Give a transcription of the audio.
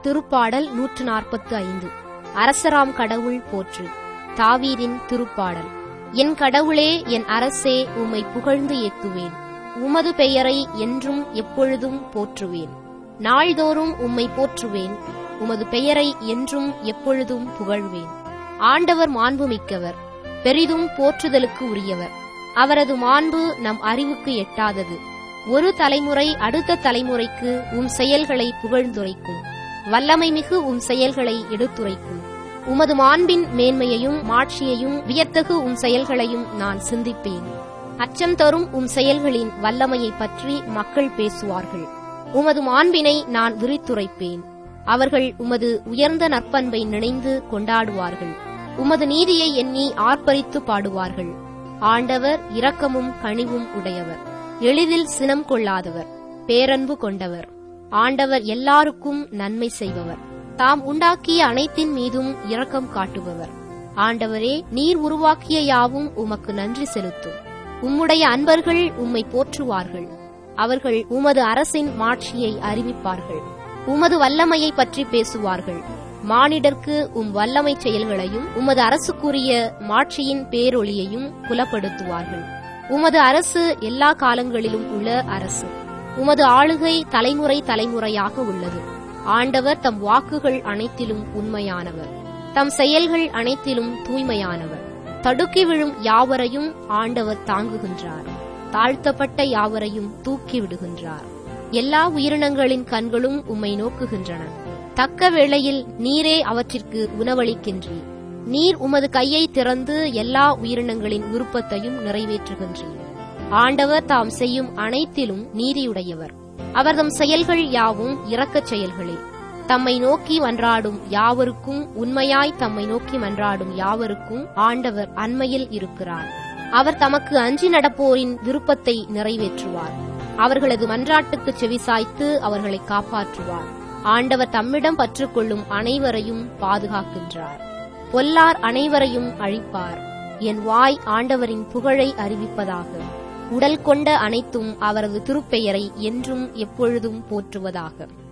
திருப்பாடல் நூற்று நாற்பத்து ஐந்து அரசராம் கடவுள் போற்று தாவீதின் திருப்பாடல் என் கடவுளே என் அரசே உம்மை புகழ்ந்து ஏத்துவேன் உமது பெயரை என்றும் எப்பொழுதும் போற்றுவேன் நாள்தோறும் உம்மை போற்றுவேன் உமது பெயரை என்றும் எப்பொழுதும் புகழ்வேன் ஆண்டவர் மாண்புமிக்கவர் பெரிதும் போற்றுதலுக்கு உரியவர் அவரது மாண்பு நம் அறிவுக்கு எட்டாதது ஒரு தலைமுறை அடுத்த தலைமுறைக்கு உம் செயல்களை புகழ்ந்துரைக்கும் வல்லமை மிகு உம் செயல்களை எடுத்துரைக்கும் உமது மாண்பின் மேன்மையையும் மாட்சியையும் வியத்தகு உம் செயல்களையும் நான் சிந்திப்பேன் அச்சம் தரும் உம் செயல்களின் வல்லமையைப் பற்றி மக்கள் பேசுவார்கள் உமது மாண்பினை நான் விரித்துரைப்பேன் அவர்கள் உமது உயர்ந்த நற்பண்பை நினைந்து கொண்டாடுவார்கள் உமது நீதியை எண்ணி ஆர்ப்பரித்து பாடுவார்கள் ஆண்டவர் இரக்கமும் கனிவும் உடையவர் எளிதில் சினம் கொள்ளாதவர் பேரன்பு கொண்டவர் ஆண்டவர் எல்லாருக்கும் நன்மை செய்பவர் தாம் உண்டாக்கிய அனைத்தின் மீதும் இரக்கம் காட்டுபவர் ஆண்டவரே நீர் உருவாக்கிய யாவும் உமக்கு நன்றி செலுத்தும் உம்முடைய அன்பர்கள் உம்மை போற்றுவார்கள் அவர்கள் உமது அரசின் மாட்சியை அறிவிப்பார்கள் உமது வல்லமையை பற்றி பேசுவார்கள் மானிடர்க்கு உம் வல்லமை செயல்களையும் உமது அரசுக்குரிய மாட்சியின் பேரொளியையும் புலப்படுத்துவார்கள் உமது அரசு எல்லா காலங்களிலும் உள்ள அரசு உமது ஆளுகை தலைமுறை தலைமுறையாக உள்ளது ஆண்டவர் தம் வாக்குகள் அனைத்திலும் உண்மையானவர் தம் செயல்கள் அனைத்திலும் தூய்மையானவர் தடுக்கி விழும் யாவரையும் ஆண்டவர் தாங்குகின்றார் தாழ்த்தப்பட்ட யாவரையும் தூக்கி விடுகின்றார் எல்லா உயிரினங்களின் கண்களும் உம்மை நோக்குகின்றன தக்க வேளையில் நீரே அவற்றிற்கு உணவளிக்கின்றீர் நீர் உமது கையை திறந்து எல்லா உயிரினங்களின் விருப்பத்தையும் நிறைவேற்றுகின்றீர் ஆண்டவர் தாம் செய்யும் அனைத்திலும் நீதியுடையவர் அவர் தம் செயல்கள் யாவும் இரக்கச் செயல்களே தம்மை நோக்கி மன்றாடும் யாவருக்கும் உண்மையாய் தம்மை நோக்கி மன்றாடும் யாவருக்கும் ஆண்டவர் அண்மையில் இருக்கிறார் அவர் தமக்கு அஞ்சி நடப்போரின் விருப்பத்தை நிறைவேற்றுவார் அவர்களது மன்றாட்டுக்கு செவிசாய்த்து அவர்களை காப்பாற்றுவார் ஆண்டவர் தம்மிடம் பற்றுக்கொள்ளும் அனைவரையும் பாதுகாக்கின்றார் பொல்லார் அனைவரையும் அழிப்பார் என் வாய் ஆண்டவரின் புகழை அறிவிப்பதாக உடல் கொண்ட அனைத்தும் அவரது திருப்பெயரை என்றும் எப்பொழுதும் போற்றுவதாக